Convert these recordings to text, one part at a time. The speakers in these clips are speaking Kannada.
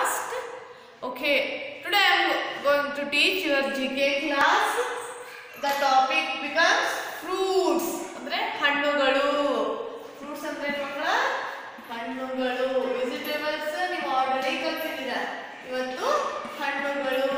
fast. Okay, today I am going to teach your GK class. The topic becomes fruits. ಅಂದ್ರೆ ಹಣ್ಣುಗಳು ಫ್ರೂಟ್ಸ್ ಅಂದ್ರೆ ಏನ್ ಮಕ್ಕಳ ಹಣ್ಣುಗಳು ವೆಜಿಟೇಬಲ್ಸ್ ನೀವು ಆಲ್ರೆಡಿ ಕಲ್ತಿದ್ದೀರ ಇವತ್ತು ಹಣ್ಣುಗಳು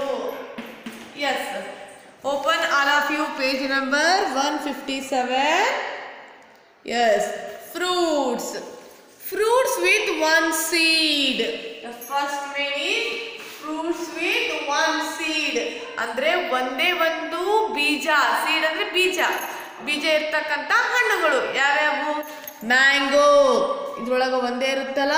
yes open all of you page number one fifty seven Yes, fruits. Fruits with one seed. The first main is fruits with one seed. ಅಂದ್ರೆ ಒಂದೇ ಒಂದು ಬೀಜ ಸೀಡ್ ಅಂದ್ರೆ ಬೀಜ ಬೀಜ ಇರ್ತಕ್ಕಂಥ ಹಣ್ಣುಗಳು ಯಾವ್ಯಾವು ಮ್ಯಾಂಗೋ ಇದ್ರೊಳಗೆ ಒಂದೇ ಇರುತ್ತಲ್ಲ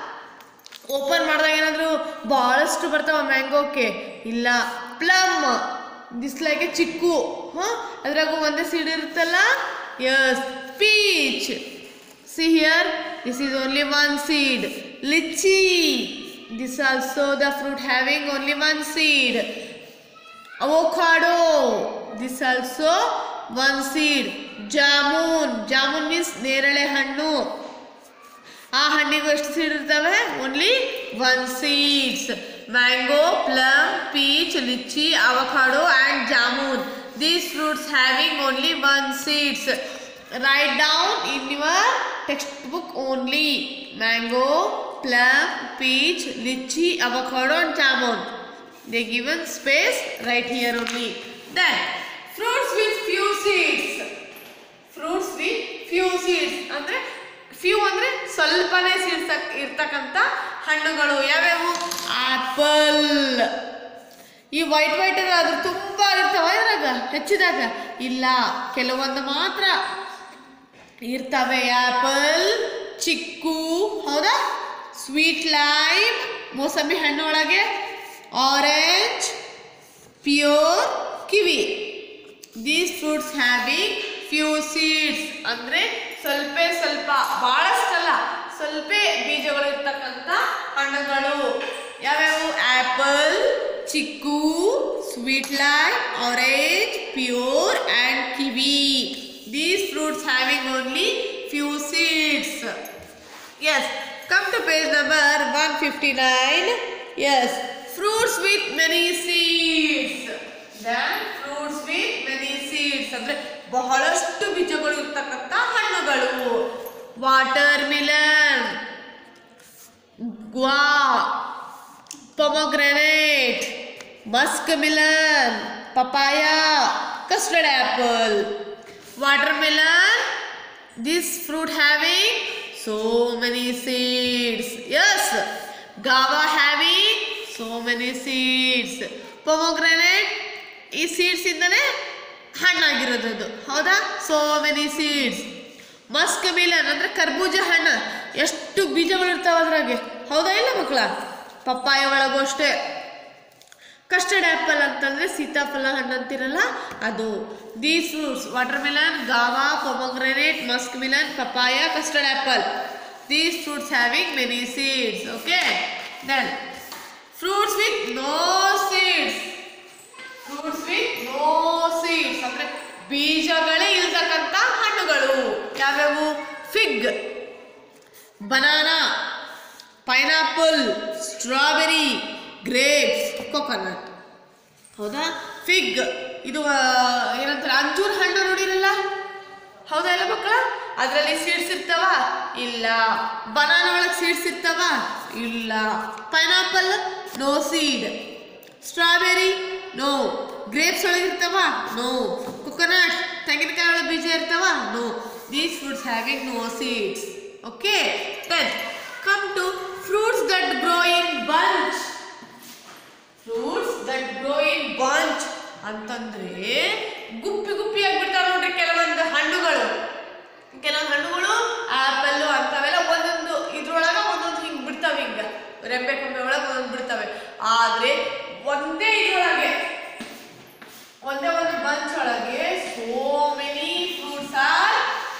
ಓಪನ್ ಮಾಡಿದಾಗ ಏನಾದರೂ ಭಾಳಷ್ಟು ಬರ್ತಾವ ಮ್ಯಾಂಗೋಕ್ಕೆ ಇಲ್ಲ plum this like a chikoo ಹಾಂ ಅದ್ರಾಗ ಒಂದೇ ಸೀಡ್ ಇರುತ್ತಲ್ಲ yes peach see here this is only one seed lychee this also the fruit having only one seed avocado this also one seed jamun jamun means ನೇರಳೆ ಹಣ್ಣು ಆ ಹಣ್ಣಿಗೂ ಎಷ್ಟು ಸೀಡ್ ಇರ್ತವೆ only one seeds mango plum peach lychee avocado and jamun these fruits having only one seeds write down in your textbook only mango plum peach lychee avocado and jamun they given space right here only then fruits with few seeds fruits with few seeds ಅಂದ್ರೆ ಫ್ಯೂ ಅಂದ್ರೆ ಸ್ವಲ್ಪನೇ ಸೀಡ್ಸ್ ಇರ್ತಕ್ಕಂಥ ಹಣ್ಣುಗಳು ಯಾವ್ಯಾವು ಆಪಲ್ ಈ ವೈಟ್ ವೈಟ್ ಅದ್ರ ತುಂಬಾ ಇರ್ತಾವ ಇದ್ರಾಗ ಹೆಚ್ಚಿದಾಗ ಇಲ್ಲ ಕೆಲವೊಂದು ಮಾತ್ರ ಇರ್ತವೆ ಆಪಲ್ ಚಿಕ್ಕು ಹೌದಾ ಸ್ವೀಟ್ ಲೈಮ್ ಮೋಸಂಬಿ ಹಣ್ಣು ಒಳಗೆ orange pear kiwi these fruits having few seeds ಅಂದ್ರೆ ಸ್ವಲ್ಪ ಸ್ವಲ್ಪ ಬಹಳಷ್ಟಲ್ಲ ಸ್ವಲ್ಪ ಬೀಜಗಳು ಇರ್ತಕ್ಕಂಥ ಹಣ್ಣುಗಳು ಯಾವ್ಯಾವು apple chikoo sweet lime orange pear and kiwi these fruits having only few seeds Yes, come to page number 159. Yes, fruits with many seeds. Then fruits with many seeds ಅಂದ್ರೆ ಬಹಳಷ್ಟು ಬೀಜಗಳು ಇರ್ತಕ್ಕಂಥ ಹಣ್ಣುಗಳು watermelon guava pomegranate muskmelon papaya custard apple watermelon this fruit having so many seeds yes guava having so many seeds pomegranate ಈ ಸೀಡ್ಸ್ ಇಂದನೇ ಹಣ್ಣಾಗಿರೋದು ಅದು ಹೌದಾ so many seeds muskmelon ಅಂದ್ರೆ ಕರ್ಬೂಜ ಹಣ್ಣು ಎಷ್ಟು ಬೀಜಗಳು ಇರ್ತಾವ ಅದ್ರಾಗೆ ಹೌದಾ ಇಲ್ಲ ಮಕ್ಕಳ ಪಪ್ಪಾಯ ಒಳಗೂ ಅಷ್ಟೇ ಕಸ್ಟರ್ಡ್ ಆ್ಯಪಲ್ ಅಂತಂದ್ರೆ ಸೀತಾಫಲ ಹಣ್ಣು ಅಂತಿರಲ್ಲ ಅದು these fruits watermelon guava pomegranate muskmelon papaya custard apple these fruits having many seeds okay then fruits with no seeds fruits with no seeds ಅಂದ್ರೆ ಬೀಜಗಳೇ ಇಲ್ತಕ್ಕಂಥ ಹಣ್ಣುಗಳು ಯಾವ್ಯಾವು fig banana pineapple strawberry grapes coconut ಹೌದಾ ಫಿಗ್ ಇದು ಆ, ಏನಂತಾರೆ ಅಂಜೂರ್ ಹಣ್ಣು ನೋಡಿರಲ್ಲ ಹೌದಾ ಇಲ್ಲ ಮಕ್ಕಳ ಅದರಲ್ಲಿ ಸೀಡ್ಸ್ ಇರ್ತಾವ ಇಲ್ಲ ಬನಾನ ಒಳಗೆ ಸೀಡ್ಸ್ ಇರ್ತಾವ ಇಲ್ಲ pineapple no seed strawberry no grapes ಒಳಗೆ ಇರ್ತಾವ ನೋ ಕೊಕೊನಟ್ ತೆಂಗಿನಕಾಯಿ ಒಳಗೆ ಬೀಜ ಇರ್ತಾವ no these fruits having no seeds okay then come to fruits that grow in bunch fruits that grow in bunch ಅಂತಂದ್ರೆ ಗುಪ್ಪಿ ಗುಪ್ಪಿ ಆಗ್ಬಿಡ್ತಾವ ನೋಡ್ರಿ ಕೆಲವೊಂದು ಹಣ್ಣುಗಳು ಕೆಲವೊಂದು ಹಣ್ಣುಗಳು ಆಪಲ್ ಅಂತವೆಲ್ಲ ಒಂದೊಂದು ಇದ್ರೊಳಗ ಒಂದೊಂದು ಹಿಂಗ್ ಬಿಡ್ತಾವೆ ಹಿಂಗ ರೆಂಬೆ ಕೊಂಬೆ ಒಳಗೆ ಒಂದೊಂದು ಬಿಡ್ತವೆ ಆದ್ರೆ ಒಂದೇ ಇದ್ರೊಳಗೆ ಒಂದೇ ಒಂದು ಬಂಚ್ ಒಳಗೆ so many fruits are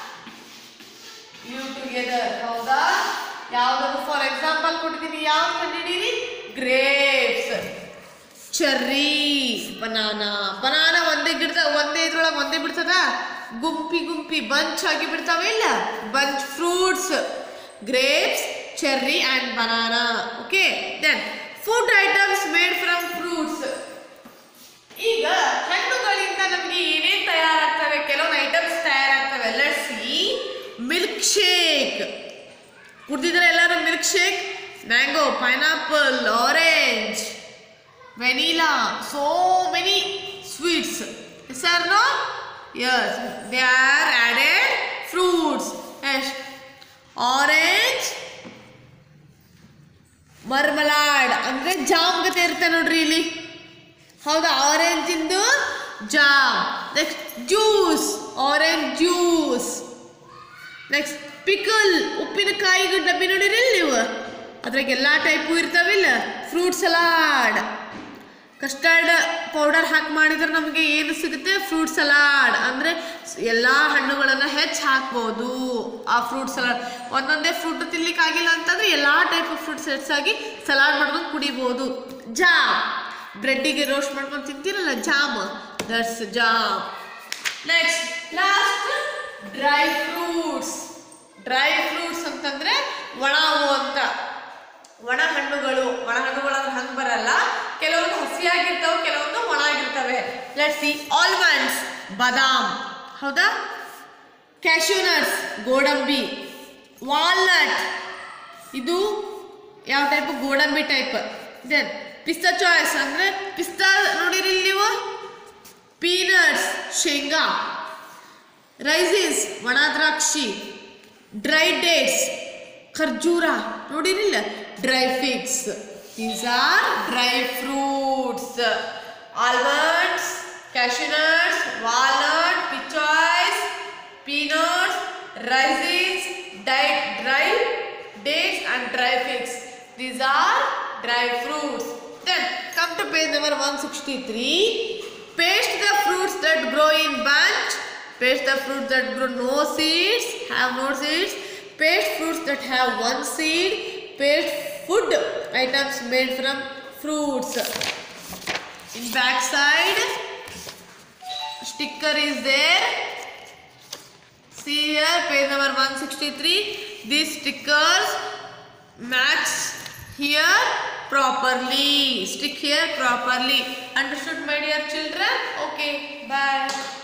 live together ಹೌದಾ ಯಾವ್ದಾದ್ರು ಫಾರ್ ಎಕ್ಸಾಂಪಲ್ ಕೊಟ್ಟಿದ್ದೀನಿ ಯಾವ್ದು ಕಂಡಿಡೀರಿ ಗ್ರೇಪ್ಸ್ ಚೆರ್ರಿ ಬನಾನಾ ಬನಾನಾ ಒಂದೇ ಗಿಡದ ಒಂದೇ ಇದ್ರೊಳಗೆ ಒಂದೇ ಬಿಡ್ತದ ಗುಂಪಿ ಗುಂಪಿ ಬಂಚ್ ಆಗಿ ಬಿಡ್ತಾವೆ ಇಲ್ಲ bunch fruits grapes cherry and banana okay then food items made from fruits ಈಗ ಹಣ್ಣುಗಳಿಂದ ನಮಗೆ ಏನೇನ್ ತಯಾರಾಗ್ತವೆ ಕೆಲವೊಂದು ಐಟಮ್ಸ್ ತಯಾರಾಗ್ತವೆ ಲೆಟ್ ಸಿ ಮಿಲ್ಕ್ ಶೇಕ್ ಕುಡ್ದಿದ್ರೆ ಎಲ್ಲರೂ milkshake mango pineapple orange vanilla so many sweets sir no yes they are added fruits yes orange marmalade ಅಂದ್ರೆ ಜಾಮ್ ಗತೆ ಇರುತ್ತೆ ನೋಡ್ರಿ ಇಲ್ಲಿ ಹೌದಾ ಆರೆಂಜ್ ಇಂದು jam next juice orange juice next pickle ಉಪ್ಪಿನಕಾಯಿ ಡಬ್ಬಿ ನೋಡಿರಿಲ್ಲ ನೀವು ಅದ್ರಾಗ ಎಲ್ಲ ಟೈಪು ಇರ್ತಾವಿಲ್ಲ ಫ್ರೂಟ್ ಸಲಾಡ್ ಕಸ್ಟರ್ಡ್ ಪೌಡರ್ ಹಾಕಿ ಮಾಡಿದ್ರೆ ನಮಗೆ ಏನು ಸಿಗುತ್ತೆ ಫ್ರೂಟ್ ಸಲಾಡ್ ಅಂದರೆ ಎಲ್ಲ ಹಣ್ಣುಗಳನ್ನು ಹೆಚ್ಚು ಹಾಕ್ಬೋದು ಆ ಫ್ರೂಟ್ ಸಲಾಡ್ ಒಂದೊಂದೇ ಫ್ರೂಟ್ ತಿನ್ಲಿಕ್ಕೆ ಆಗಿಲ್ಲ ಅಂತಂದ್ರೆ ಎಲ್ಲ ಟೈಪ್ ಆಫ್ ಫ್ರೂಟ್ಸ್ ಹೆಚ್ಚಾಗಿ ಸಲಾಡ್ ಮಾಡ್ಕೊಂಡು ಕುಡಿಬೋದು ಜಾಮ್ ಬ್ರೆಡ್ಡಿಗೆ ರೋಸ್ಟ್ ಮಾಡ್ಕೊಂಡು ತಿಂತೀರಲ್ಲ jam that's jam next last dry fruits dry fruits ಅಂತಂದ್ರೆ ಒಣವು ಅಂತ ಒಣ ಹಣ್ಣುಗಳು ಒಣ ಹಣ್ಣುಗಳು ಅಂದ್ರೆ ಹಂಗೆ ಬರಲ್ಲ ಕೆಲವೊಂದು ಹಸಿಯಾಗಿರ್ತಾವೆ ಕೆಲವೊಂದು ಒಣ ಆಗಿರ್ತವೆ ಲೆಟ್ ಸಿ ಆಲ್ಮಂಡ್ಸ್ ಬಾದಾಮ್ ಹೌದಾ ಕ್ಯಾಶ್ಯೂನಟ್ಸ್ ಗೋಡಂಬಿ ವಾಲ್ನಟ್ ಇದು ಯಾವ ಟೈಪ್ ಗೋಡಂಬಿ ಟೈಪ್ ದೆನ್ ಪಿಸ್ತಾ ಚಾಯ್ಸ್ ಅಂದ್ರೆ ಪಿಸ್ತಾ ನೋಡಿರಿ ನೀವು ಪೀನಟ್ಸ್ ಶೇಂಗಾ ರೈಸಿಸ್ ಒಣ ದ್ರಾಕ್ಷಿ ಡ್ರೈ ಡೇಟ್ಸ್ ಖರ್ಜೂರ ನೋಡಿರಿಲ್ಲ dry figs these are dry fruits almonds cashew nuts walnut pistachios peanuts raisins dry dry dates and dry figs. These are dry fruits. Then come to page number 163. Paste the fruits that grow in bunch. Paste the fruits that grow no seeds, have no seeds. Paste fruits that have one seed. Paste food items made from fruits. In back side, sticker is there. See here, page number 163. These stickers match here properly. Stick here properly. Understood, my dear children? Okay, bye.